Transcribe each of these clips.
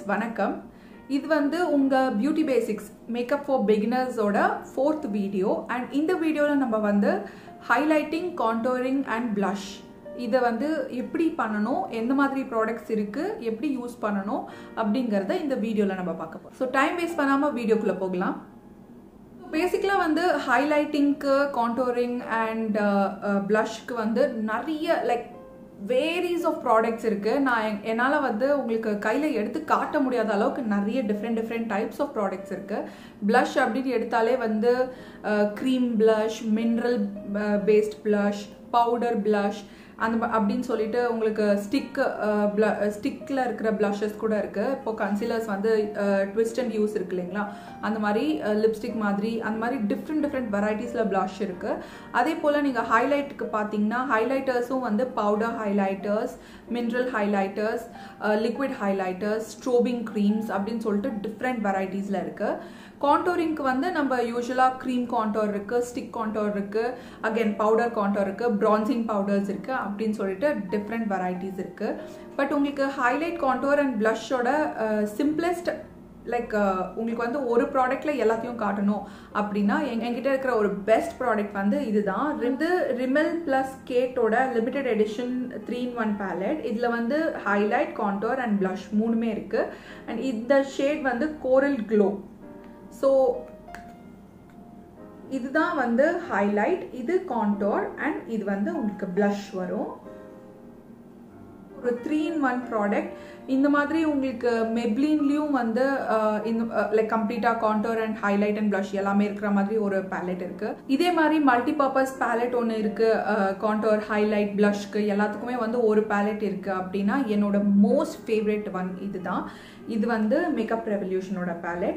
வணக்கம் இது வந்து உங்கள் பியூட்டி பேசிக்ஸ் மேக்கப் ஃபார் பிகினர்ஸோட ஃபோர்த் வீடியோ அண்ட் இந்த வீடியோவில் நம்ம வந்து ஹைலைட்டிங் கான்டோரிங் அண்ட் blush இதை வந்து எப்படி பண்ணணும் எந்த மாதிரி ப்ராடக்ட்ஸ் இருக்குது எப்படி யூஸ் பண்ணணும் அப்படிங்கிறத இந்த வீடியோவில் நம்ம பார்க்க போகிறோம் ஸோ டைம் வேஸ்ட் பண்ணாமல் வீடியோக்குள்ளே போகலாம் பேசிக்கலாக வந்து ஹைலைட்டிங்க்கு கான்டோரிங் அண்ட் ப்ளஷ்க்கு வந்து நிறைய லைக் வேரிஸ் ஆஃப் ப்ராடக்ட்ஸ் இருக்குது நான் என்- என்னால் வந்து உங்களுக்கு கையில் எடுத்து காட்ட முடியாத அளவுக்கு நிறைய different different types of products இருக்குது ப்ளஷ் அப்படின்னு எடுத்தாலே வந்து cream blush mineral paste blush powder blush அந்த ம- அப்படின்னு சொல்லிட்டு உங்களுக்கு ஸ்டிக் ஸ்டிக்கில் இருக்கிற blushes கூட இருக்குது இப்போ கன்சீலர்ஸ் வந்து ட்விஸ்ட் அண்ட் யூஸ் இருக்கு இல்லைங்களா அந்த மாதிரி லிப்ஸ்டிக் மாதிரி அந்த மாதிரி டிஃப்ரெண்ட் டிஃப்ரெண்ட் வெரைட்டிஸில் blush இருக்குது அதே போல் நீங்கள் ஹைலைட்டுக்கு பார்த்தீங்கன்னா ஹைலைட்டர்ஸும் வந்து powder highlighters mineral highlighters liquid highlighters strobing creams அப்படின்னு சொல்லிட்டு டிஃப்ரெண்ட் வெரைட்டிஸில் இருக்குது கான்டோரிங்க்கு வந்து நம்ம யூஸ்வலாக க்ரீம் கான்டோர் இருக்குது ஸ்டிக் கான்டோர் இருக்குது அகைன் பவுடர் கான்டோர் இருக்குது ப்ரான்சிங் பவுடர்ஸ் இருக்குது அப்படின்னு சொல்லிட்டு டிஃப்ரெண்ட் வெரைட்டிஸ் இருக்குது பட் உங்களுக்கு ஹைலைட் கான்டோர் அண்ட் ப்ளஷோட சிம்பிளஸ்ட் லைக் உங்களுக்கு வந்து ஒரு ப்ராடக்ட்ல எல்லாத்தையும் காட்டணும் அப்படின்னா எங்க என்கிட்ட இருக்கிற ஒரு பெஸ்ட் ப்ராடக்ட் வந்து இதுதான் இது ரிமெல் பிளஸ் கேட்டோட limited edition three in one palette இதில் வந்து ஹைலைட் கான்டோர் அண்ட் blush மூணுமே இருக்கு அண்ட் இந்த ஷேட் வந்து கோரல் க்ளோ ஸோ இதுதான் வந்து ஹைலைட் இது கான்டோர் அண்ட் இது வந்து உங்களுக்கு blush வரும் ஒரு த்ரீ இன் ஒன் ப்ராடக்ட் இந்த மாதிரி உங்களுக்கு மெப்ளின்லேயும் வந்து அஹ், இந்த லைக் கம்ப்ளீட்டாக contour and highlight and blush எல்லாமே இருக்கிற மாதிரி ஒரு பேலட் இருக்கு இதே மாதிரி மல்டி பர்பஸ் பேலட் ஒன்று இருக்கு கான்டோர் ஹைலைட் blushக்கு எல்லாத்துக்குமே வந்து ஒரு பேலட் இருக்கு அப்படின்னா என்னோட மோஸ்ட் ஃபேவரட் ஒன் இதுதான் இது வந்து மேக்கப் ரெவல்யூஷனோட பேலட்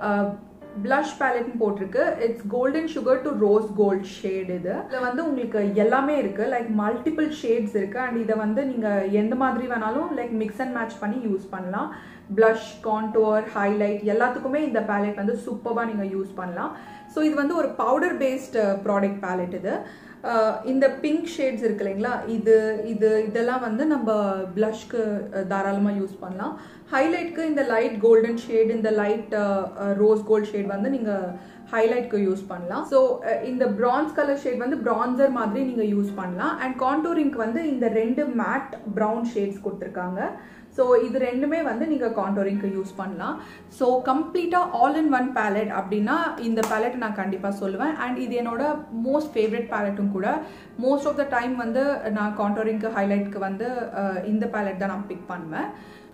blush பேலட்னு போட்டிருக்கு it's golden sugar to rose gold shade இது இதில் வந்து உங்களுக்கு எல்லாமே இருக்கு லைக் மல்டிபிள் ஷேட்ஸ் இருக்கு அண்ட் இதை வந்து நீங்க எந்த மாதிரி வேணாலும் லைக் மிக்ஸ் அண்ட் மேட்ச் பண்ணி யூஸ் பண்ணலாம் blush கான்டோர் ஹைலைட் எல்லாத்துக்குமே இந்த பேலட் வந்து சூப்பராக நீங்கள் யூஸ் பண்ணலாம் ஸோ இது வந்து ஒரு பவுடர் பேஸ்ட் ப்ராடக்ட் பேலட் இது அஹ் இந்த பிங்க் ஷேட்ஸ் இருக்கு இல்லைங்களா இது இது இதெல்லாம் வந்து நம்ம blushக்கு தாராளமாக யூஸ் பண்ணலாம் ஹைலைட்க்கு இந்த லைட் கோல்டன் ஷேட் இந்த லைட் ரோஸ் கோல்ட் ஷேட் வந்து நீங்கள் ஹைலைட்க்கு யூஸ் பண்ணலாம் ஸோ இந்த பிரான்ஸ் கலர் ஷேட் வந்து பிரான்சர் மாதிரி நீங்கள் யூஸ் பண்ணலாம் அண்ட் கான்டூரிங்க்கு வந்து இந்த ரெண்டு மேட் ப்ரௌன் ஷேட்ஸ் கொடுத்துருக்காங்க ஸோ இது ரெண்டுமே வந்து நீங்கள் கான்டோரிங்க்கு யூஸ் பண்ணலாம் ஸோ கம்ப்ளீட்டாக ஆல் இன் ஒன் பேலட் அப்படின்னா இந்த பேலட் நான் கண்டிப்பாக சொல்லுவேன் அண்ட் இது என்னோட மோஸ்ட் ஃபேவரட் பேலட்டும் கூட மோஸ்ட் ஆஃப் த டைம் வந்து நான் கான்டோரிங்க்கு ஹைலைட்க்கு வந்து அஹ், இந்த பேலட் தான் நான் பிக் பண்ணுவேன்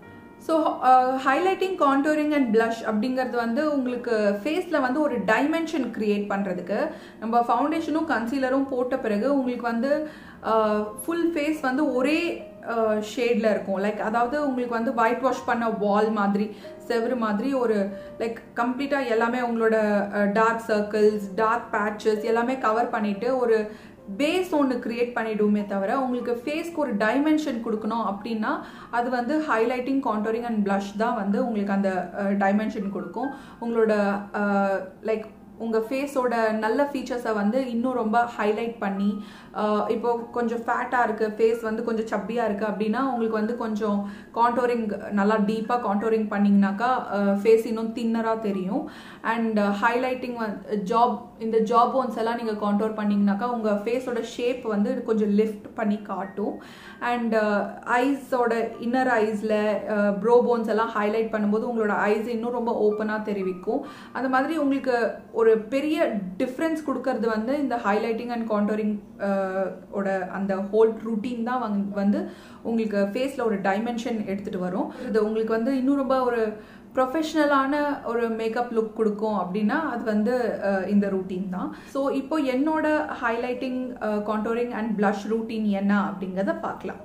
so highlighting contouring and blush அப்படிங்கிறது வந்து உங்களுக்கு ஃபேஸில் வந்து ஒரு டைமென்ஷன் கிரியேட் பண்ணுறதுக்கு நம்ம ஃபவுண்டேஷனும் கன்சீலரும் போட்ட பிறகு உங்களுக்கு வந்து ஃபுல் ஃபேஸ் வந்து ஒரே ஷேடில் இருக்கும் லைக் அதாவது உங்களுக்கு வந்து ஒயிட் வாஷ் பண்ண வால் மாதிரி செவரு மாதிரி ஒரு லைக் கம்ப்ளீட்டாக எல்லாமே உங்களோட டார்க் சர்க்கிள்ஸ் டார்க் பேட்சஸ் எல்லாமே கவர் பண்ணிட்டு ஒரு பேஸ் ஒன்று கிரியேட் பண்ணிடுவோமே தவிர உங்களுக்கு ஃபேஸ்க்கு ஒரு டைமென்ஷன் கொடுக்கணும் அப்படின்னா அது வந்து ஹைலைட்டிங் கான்டோரிங் அண்ட் blush தான் வந்து உங்களுக்கு அந்த டைமென்ஷன் கொடுக்கும் உங்களோட லைக் உங்கள் ஃபேஸோட நல்ல ஃபீச்சர்ஸை வந்து இன்னும் ரொம்ப ஹைலைட் பண்ணி அஹ், இப்போ கொஞ்சம் ஃபேட்டாக இருக்குது ஃபேஸ் வந்து கொஞ்சம் சப்பியாக இருக்குது அப்படின்னா உங்களுக்கு வந்து கொஞ்சம் கான்டோரிங் நல்லா டீப்பாக கான்டோரிங் பண்ணிங்கனாக்கா ஃபேஸ் இன்னும் தின்னராக தெரியும் அண்ட் ஹைலைட்டிங் வந்து ஜாப் இந்த ஜாப் போன்ஸ் எல்லாம் நீங்கள் கான்டோர் பண்ணிங்கனாக்கா உங்கள் ஃபேஸோட ஷேப் வந்து கொஞ்சம் லிஃப்ட் பண்ணி காட்டும் அண்ட் ஐஸோட இன்னர் ஐஸில் ப்ரோ போன்ஸ் எல்லாம் ஹைலைட் பண்ணும்போது உங்களோட ஐஸ் இன்னும் ரொம்ப ஓப்பனாக தெரிவிக்கும் அந்த மாதிரி உங்களுக்கு ஒரு பெரிய டிஃப்ரென்ஸ் கொடுக்கறது வந்து இந்த ஹைலைட்டிங் அண்ட் கான்டோரிங் ஓட அந்த ஹோல் ரூட்டீன் தான் வந்து- வந்து உங்களுக்கு ஃபேஸில் ஒரு டைமென்ஷன் எடுத்துகிட்டு வரும் இது உங்களுக்கு வந்து இன்னும் ரொம்ப ஒரு ப்ரொஃபஷ்னலான ஒரு மேக்கப் லுக் கொடுக்கும் அப்படின்னா அது வந்து அஹ், இந்த ரூட்டீன் தான் ஸோ இப்போ என்னோட highlighting contouring and blush routine என்ன அப்படிங்கிறத பார்க்கலாம்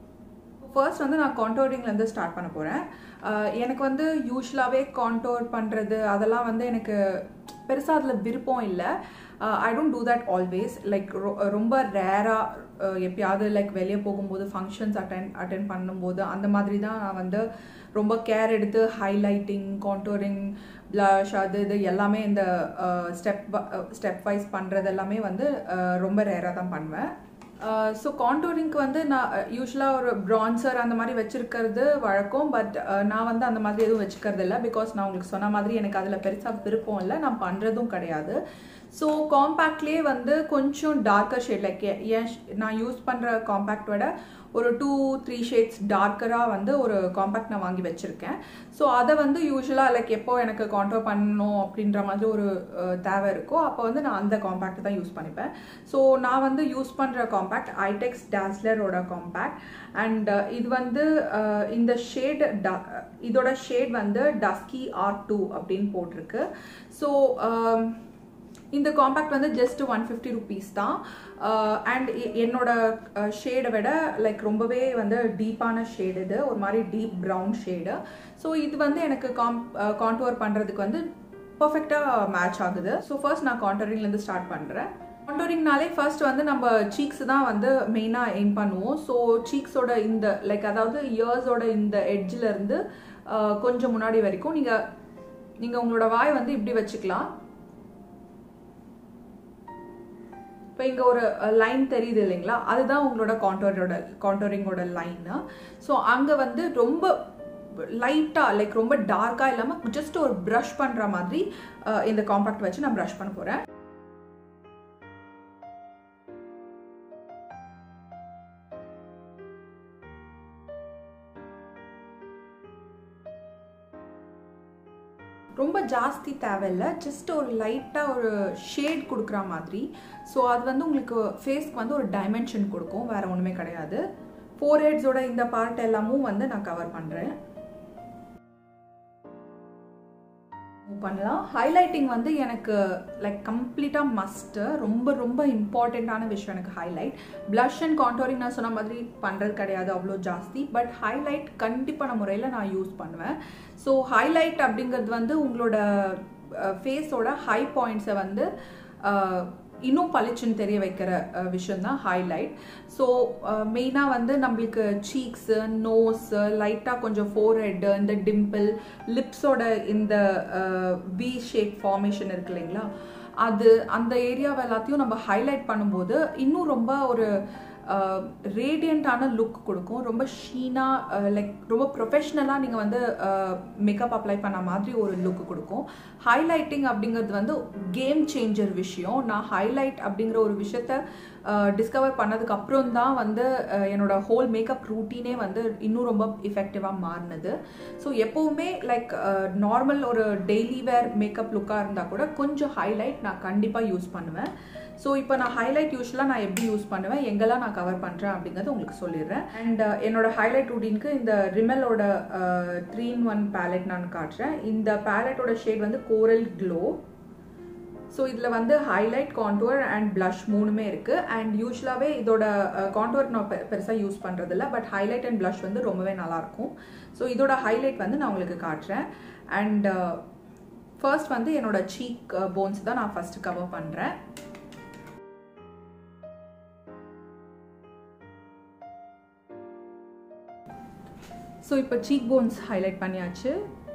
ஃபர்ஸ்ட் வந்து நான் கான்டோரிங்லேருந்து ஸ்டார்ட் பண்ண போகிறேன் எனக்கு வந்து யூஸ்வலாகவே கான்டோர் பண்ணுறது அதெல்லாம் வந்து எனக்கு பெருசாக அதில் விருப்பம் இல்லை I don't do that always like ரொம்ப ரேராக எப்பயாவது லைக் வெளியே போகும்போது ஃபங்க்ஷன்ஸ் அட்டன் அட்டன் பண்ணும்போது அந்த மாதிரி தான் நான் வந்து ரொம்ப கேர் எடுத்து ஹைலைட்டிங் கான்டோரிங் ப்ளஷ் அது இது எல்லாமே இந்த ஸ்டெப் ஸ்டெப் வைஸ் பண்ணுறது எல்லாமே வந்து அஹ், ரொம்ப ரேராக தான் பண்ணுவேன் ஸோ கான்டூரிங்க்கு வந்து நான் யூஸ்வலாக ஒரு ப்ரான்சர் அந்த மாதிரி வச்சிருக்கிறது வழக்கம் பட் நான் வந்து அந்த மாதிரி எதுவும் வச்சுக்கிறது இல்லை பிகாஸ் நான் உங்களுக்கு சொன்ன மாதிரி எனக்கு அதில் பெருசாக விருப்பம் இல்லை நான் பண்ணுறதும் கிடையாது ஸோ காம்பேக்ட்லேயே வந்து கொஞ்சம் டார்க்கர் ஷேட் லைக் ஏன் நான் யூஸ் பண்ணுற காம்பேக்ட் விட ஒரு டூ த்ரீ ஷேட்ஸ் டார்க்கராக வந்து ஒரு காம்பேக்ட் நான் வாங்கி வச்சுருக்கேன் ஸோ அதை வந்து யூஸ்வலாக லைக் எப்போ எனக்கு கான்ட்ரோல் பண்ணணும் அப்படின்ற மாதிரி ஒரு தேவை இருக்கோ அப்போ வந்து நான் அந்த காம்பேக்ட் தான் யூஸ் பண்ணிப்பேன் ஸோ நான் வந்து யூஸ் பண்ணுற காம்பேக்ட் ஐடெக்ஸ் டாஸ்லரோட காம்பேக்ட் அண்ட் இது வந்து இந்த ஷேட் ட இதோட ஷேட் வந்து டஸ்கி ஆர் டூ அப்படின்னு போட்டிருக்கு ஸோ இந்த காம்பேக்ட் வந்து ஜஸ்ட் ஒன் ஃபிஃப்டி ருபீஸ் தான் அண்ட் என்னோட ஷேடை விட லைக் ரொம்பவே வந்து டீப்பான ஷேடு இது ஒரு மாதிரி டீப் ப்ரௌன் ஷேடு ஸோ இது வந்து எனக்கு காம் கான்டோர் பண்ணுறதுக்கு வந்து பர்ஃபெக்டாக மேட்ச் ஆகுது ஸோ ஃபர்ஸ்ட் நான் கான்டோரிங்லேருந்து ஸ்டார்ட் பண்ணுறேன் கான்டோரிங்னாலே ஃபர்ஸ்ட் வந்து நம்ம சீக்ஸ் தான் வந்து மெயினாக எய்ம் பண்ணுவோம் ஸோ சீக்ஸோட இந்த லைக் அதாவது இயர்ஸோட இந்த எட்ஜில் இருந்து கொஞ்சம் முன்னாடி வரைக்கும் நீங்கள் நீங்கள் உங்களோட வாய் வந்து இப்படி வச்சுக்கலாம் இப்போ இங்கே ஒரு லைன் தெரியுது இல்லைங்களா அதுதான் உங்களோட கான்டோரோட கான்டோரிங்கோட லைனு ஸோ அங்கே வந்து ரொம்ப லைட்டாக லைக் ரொம்ப டார்க்காக இல்லாமல் ஜஸ்ட் ஒரு ப்ரஷ் பண்ணுற மாதிரி இந்த காம்பேக்ட் வச்சு நான் ப்ரஷ் பண்ண போகிறேன் ரொம்ப ஜாஸ்தி தேவையில்லை ஜஸ்ட் ஒரு லைட்டாக ஒரு ஷேட் கொடுக்குற மாதிரி ஸோ அது வந்து உங்களுக்கு ஃபேஸ்க்கு வந்து ஒரு டைமென்ஷன் கொடுக்கும் வேறு ஒன்றுமே கிடையாது ஃபோர் ஹெட்ஸோட இந்த பார்ட் எல்லாமும் வந்து நான் கவர் பண்ணுறேன் பண்ணலாம் ஹைலைட்டிங் வந்து எனக்கு லைக் கம்ப்ளீட்டாக மஸ்ட்டு ரொம்ப ரொம்ப இம்பார்ட்டண்ட்டான விஷயம் எனக்கு ஹைலைட் ப்ளஷ் அண்ட் கான்டோரிங் நான் சொன்ன மாதிரி பண்ணுறது கிடையாது அவ்வளோ ஜாஸ்தி பட் ஹைலைட் கண்டிப்பான முறையில் நான் யூஸ் பண்ணுவேன் ஸோ ஹைலைட் அப்படிங்கிறது வந்து உங்களோட ஃபேஸோட ஹை பாயிண்ட்ஸை வந்து இன்னும் பளிச்சுன்னு தெரிய வைக்கிற விஷயம் தான் ஹைலைட் ஸோ மெயினாக வந்து நம்மளுக்கு சீக்ஸு நோஸு லைட்டாக கொஞ்சம் ஃபோர் ஹெட்டு இந்த டிம்பிள் லிப்ஸோட இந்த வி ஷேப் ஃபார்மேஷன் இருக்கு இல்லைங்களா அது அந்த ஏரியாவை எல்லாத்தையும் நம்ம ஹைலைட் பண்ணும்போது இன்னும் ரொம்ப ஒரு ரேடியண்ட்டான லுக் கொடுக்கும் ரொம்ப ஷீனாக லைக் ரொம்ப ப்ரொஃபஷ்னலாக நீங்கள் வந்து மேக்கப் அப்ளை பண்ண மாதிரி ஒரு லுக் கொடுக்கும் ஹைலைட்டிங் அப்படிங்கிறது வந்து கேம் சேஞ்சர் விஷயம் நான் ஹைலைட் அப்படிங்கிற ஒரு விஷயத்த டிஸ்கவர் பண்ணதுக்கு அப்புறம் தான் வந்து என்னோட ஹோல் மேக்கப் ரூட்டீனே வந்து இன்னும் ரொம்ப இஃபெக்டிவாக மாறினது ஸோ எப்போவுமே லைக் நார்மல் ஒரு டெய்லி வேர் மேக்கப் லுக்காக இருந்தால் கூட கொஞ்சம் ஹைலைட் நான் கண்டிப்பாக யூஸ் பண்ணுவேன் ஸோ இப்போ நான் ஹைலைட் யூஸ்வலாக நான் எப்படி யூஸ் பண்ணுவேன் எங்கெல்லாம் நான் கவர் பண்ணுறேன் அப்படிங்கிறது உங்களுக்கு சொல்லிடுறேன் அண்ட் என்னோட ஹைலைட் ரூட்டீனுக்கு இந்த ரிமெலோட த்ரீ இன் ஒன் பேலட் நான் காட்டுறேன் இந்த பேலட்டோட ஷேட் வந்து கோரல் க்ளோ ஸோ இதில் வந்து ஹைலைட் கான்டோர் அண்ட் ப்ளஷ் மூணுமே இருக்குது அண்ட் யூஸ்வலாகவே இதோட கான்டோர் நான் பெ பெருசாக யூஸ் பண்ணுறதில்ல பட் ஹைலைட் அண்ட் ப்ளஷ் வந்து ரொம்பவே நல்லாயிருக்கும் ஸோ இதோட ஹைலைட் வந்து நான் உங்களுக்கு காட்டுறேன் அண்ட் ஃபர்ஸ்ட் வந்து என்னோட சீக் போன்ஸ் தான் நான் ஃபஸ்ட்டு கவர் பண்ணுறேன் ஸோ இப்போ சீக் போன்ஸ் ஹைலைட் பண்ணியாச்சு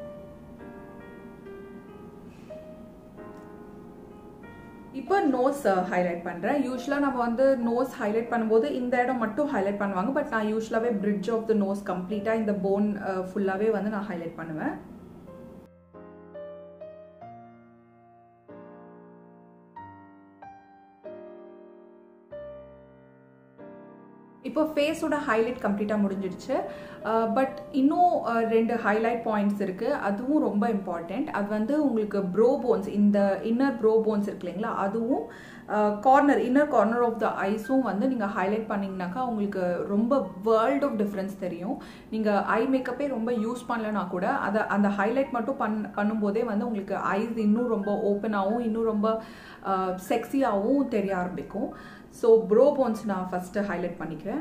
இப்போ நோஸ் ஹைலைட் பண்ணுறேன் யூஸ்வலாக நம்ம வந்து நோஸ் ஹைலைட் பண்ணும்போது இந்த இடம் மட்டும் ஹைலைட் பண்ணுவாங்க பட் நான் யூஸ்வலாகவே பிரிட்ஜ் ஆஃப் த நோஸ் கம்ப்ளீட்டாக இந்த போன் ஃபுல்லாகவே வந்து நான் ஹைலைட் பண்ணுவேன் இப்போ ஃபேஸோட ஹைலைட் கம்ப்ளீட்டாக முடிஞ்சிடுச்சு பட் இன்னும் ரெண்டு ஹைலைட் பாயிண்ட்ஸ் இருக்குது அதுவும் ரொம்ப இம்பார்ட்டண்ட் அது வந்து உங்களுக்கு ப்ரோ போன்ஸ் இந்த இன்னர் ப்ரோ போன்ஸ் இருக்கு இல்லைங்களா அதுவும் corner inner corner of the ஐஸும் வந்து நீங்கள் ஹைலைட் பண்ணிங்கனாக்கா உங்களுக்கு ரொம்ப வேர்ல்ட் ஆஃப் டிஃப்ரென்ஸ் தெரியும் நீங்கள் ஐ மேக்கப்பே ரொம்ப யூஸ் பண்ணலனா கூட அதை அந்த ஹைலைட் மட்டும் பண் பண்ணும்போதே வந்து உங்களுக்கு ஐஸ் இன்னும் ரொம்ப ஓப்பனாகவும் இன்னும் ரொம்ப செக்ஸியாகவும் தெரிய ஆரம்பிக்கும் ஸோ ப்ரோ போன்ஸ் நான் ஃபஸ்ட்டு ஹைலைட் பண்ணிக்கிறேன்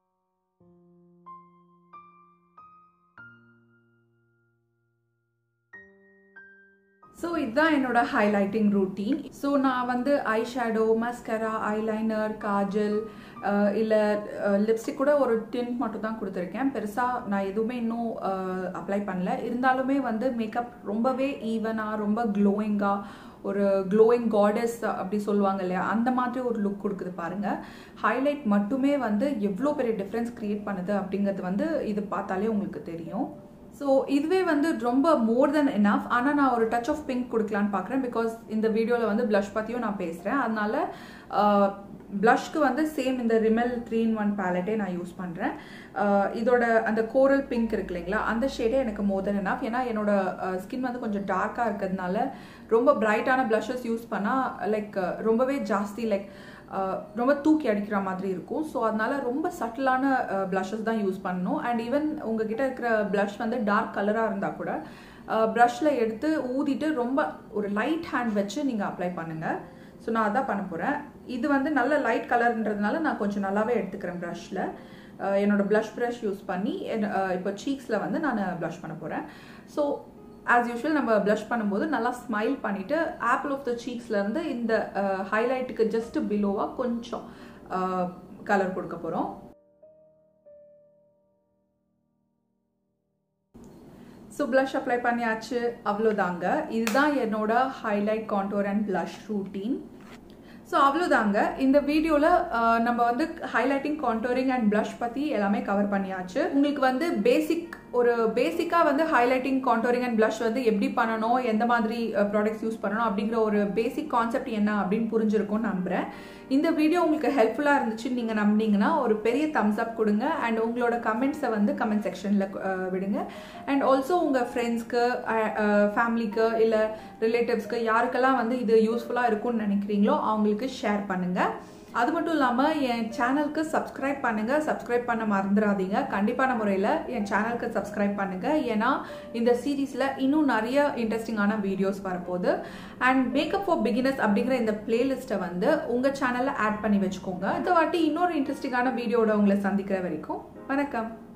ஸோ இதுதான் என்னோட ஹைலைட்டிங் ரூட்டீன் ஸோ நான் வந்து eye shadow mascara eyeliner kajal இல்லை லிப்ஸ்டிக் கூட ஒரு டின் மட்டும் தான் கொடுத்துருக்கேன் பெருசாக நான் எதுவுமே இன்னும் அப்ளை பண்ணல இருந்தாலுமே வந்து மேக்கப் ரொம்பவே ஈவனாக ரொம்ப க்ளோயிங்காக ஒரு க்ளோயிங் காடஸ் அப்படி சொல்லுவாங்க இல்லையா அந்த மாதிரி ஒரு லுக் கொடுக்குது பாருங்க ஹைலைட் மட்டுமே வந்து எவ்வளோ பெரிய டிஃப்ரென்ஸ் க்ரியேட் பண்ணுது அப்படிங்கிறது வந்து இது பார்த்தாலே உங்களுக்கு தெரியும் ஸோ இதுவே வந்து ரொம்ப மோர் தென் எனாஃப் ஆனால் நான் ஒரு டச் ஆஃப் பிங்க் கொடுக்கலான்னு பார்க்குறேன் பிகாஸ் இந்த வீடியோவில் வந்து ப்ளஷ் பற்றியும் நான் பேசுகிறேன் அதனால ப்ளஷ்க்கு வந்து சேம் இந்த ரிமெல் த்ரீ இன் ஒன் பேலட்டே நான் யூஸ் பண்ணுறேன் இதோட அந்த கோரல் பிங்க் இருக்கு இல்லைங்களா அந்த ஷேடே எனக்கு மோர் தென் எனாஃப் ஏன்னா என்னோட ஸ்கின் வந்து கொஞ்சம் டார்க்காக இருக்கிறதுனால ரொம்ப பிரைட்டான ப்ளஷஸ் யூஸ் பண்ணால் லைக் ரொம்பவே ஜாஸ்தி லைக் ரொம்ப தூக்கி அடிக்கிற மாதிரி இருக்கும் ஸோ அதனால ரொம்ப சட்டிலான ப்ளஷஸ் தான் யூஸ் பண்ணணும் அண்ட் ஈவன் உங்ககிட்ட இருக்கிற ப்ளஷ் வந்து டார்க் கலராக இருந்தால் கூட ப்ரஷில் எடுத்து ஊதிட்டு ரொம்ப ஒரு லைட் ஹேண்ட் வச்சு நீங்கள் அப்ளை பண்ணுங்கள் ஸோ நான் அதான் பண்ண போகிறேன் இது வந்து நல்ல லைட் கலர்ன்றதுனால நான் கொஞ்சம் நல்லாவே எடுத்துக்கிறேன் ப்ரஷில் என்னோட ப்ளஷ் ப்ரஷ் யூஸ் பண்ணி இப்போ சீக்ஸில் வந்து நான் ப்ளஷ் பண்ண போகிறேன் ஸோ ஆஸ் யூஷுவல் நம்ம ப்ளஷ் பண்ணும்போது நல்லா ஸ்மைல் பண்ணிவிட்டு ஆப்பிள் ஆஃப் த சீக்ஸ்லேருந்து இந்த ஹைலைட்டுக்கு ஜஸ்ட் பிலோவாக கொஞ்சம் கலர் கொடுக்க போகிறோம் ஸோ ப்ளஷ் அப்ளை பண்ணியாச்சு அவ்வளோதாங்க இதுதான் என்னோட highlight contour and blush routine so அவ்வளோதாங்க இந்த வீடியோவில் நம்ம வந்து ஹைலைட்டிங் கான்டோரிங் அண்ட் ப்ளஷ் பற்றி எல்லாமே கவர் பண்ணியாச்சு உங்களுக்கு வந்து பேசிக் ஒரு பேசிக்காக வந்து ஹைலைட்டிங் கான்டோரிங் அண்ட் ப்ளஷ் வந்து எப்படி பண்ணணும் எந்த மாதிரி ப்ராடக்ட்ஸ் யூஸ் பண்ணணும் அப்படிங்கிற ஒரு பேசிக் கான்செப்ட் என்ன அப்படின்னு புரிஞ்சிருக்கும்னு நம்புகிறேன் இந்த வீடியோ உங்களுக்கு ஹெல்ப்ஃபுல்லாக இருந்துச்சுன்னு நீங்கள் நம்பினீங்கன்னா ஒரு பெரிய தம்ஸ் அப் கொடுங்க அண்ட் உங்களோட கமெண்ட்ஸை வந்து கமெண்ட் செக்ஷனில் விடுங்க அண்ட் ஆல்சோ உங்கள் ஃப்ரெண்ட்ஸ்க்கு ஃபேமிலிக்கு இல்லை ரிலேட்டிவ்ஸ்க்கு யாருக்கெல்லாம் வந்து இது யூஸ்ஃபுல்லாக இருக்கும்னு நினைக்கிறீங்களோ அவங்களுக்கு ஷேர் பண்ணுங்கள் அது மட்டும் இல்லாமல் என் சேனலுக்கு சப்ஸ்கிரைப் பண்ணுங்கள் சப்ஸ்கிரைப் பண்ண மறந்துடாதீங்க கண்டிப்பான முறையில் என் சேனலுக்கு சப்ஸ்கிரைப் பண்ணுங்கள் ஏன்னா இந்த சீரீஸில் இன்னும் நிறைய இன்ட்ரெஸ்டிங்கான வீடியோஸ் வரப்போகுது அண்ட் மேக்கப் ஃபார் பிகினர்ஸ் அப்படிங்கிற இந்த பிளேலிஸ்ட்டை வந்து உங்கள் சேனலில் ஆட் பண்ணி வச்சுக்கோங்க இந்த வாட்டி இன்னொரு இன்ட்ரெஸ்டிங்கான வீடியோட உங்களை சந்திக்கிற வரைக்கும் வணக்கம்